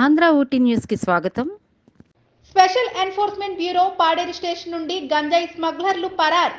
ఆంధ్ర ఊటీ న్యూస్కి స్వాగతం special enforcement bureau Paderu station నుండి గంజాయి స్మగ్లర్లు పరార్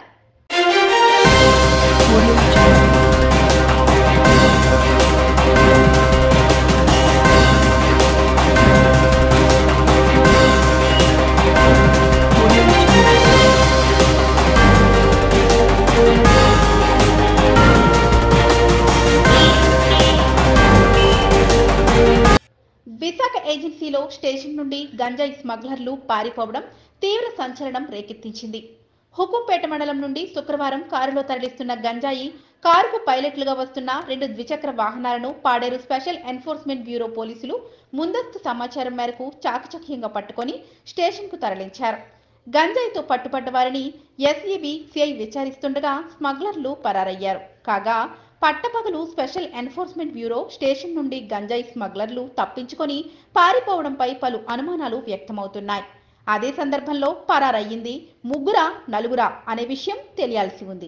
విశాఖ ఏజెన్సీలో స్టేషన్ నుండి గంజాయి స్మగ్లర్లు పారిపోవడం తీవ్ర సంచలనం రేకెత్తించింది హుకుంపేట మండలం నుండి శుక్రవారం కారులో తరలిస్తున్న గంజాయి కారుకు పైలట్లుగా వస్తున్న రెండు ద్విచక్ర వాహనాలను పాడేరు స్పెషల్ ఎన్ఫోర్స్మెంట్ బ్యూరో పోలీసులు ముందస్తు సమాచారం మేరకు చాకచక్యంగా పట్టుకొని స్టేషన్కు తరలించారు గంజాయితో పట్టుపడ్డ వారిని ఎస్ఈబి సిఐ విచారిస్తుండగా స్మగ్లర్లు పరారయ్యారు కాగా పట్టపగలు స్పెషల్ ఎన్ఫోర్స్మెంట్ బ్యూరో స్టేషన్ నుండి గంజాయి స్మగ్లర్లు తప్పించుకొని పారిపోవడంపై పలు అనుమానాలు వ్యక్తమవుతున్నాయి అదే సందర్భంలో పరారయ్యింది ముగ్గురా నలుగురా అనే విషయం తెలియాల్సి ఉంది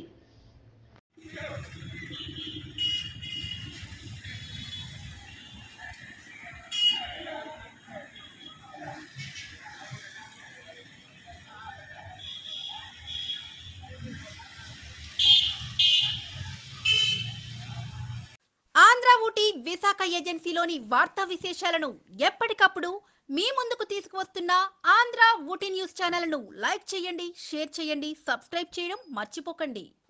ఆంధ్ర ఊటీ విశాఖ ఏజెన్సీలోని వార్తా విశేషాలను ఎప్పటికప్పుడు మీ ముందుకు తీసుకువస్తున్న ఆంధ్ర ఊటీ న్యూస్ ఛానల్ను లైక్ చేయండి షేర్ చేయండి సబ్స్క్రైబ్ చేయడం మర్చిపోకండి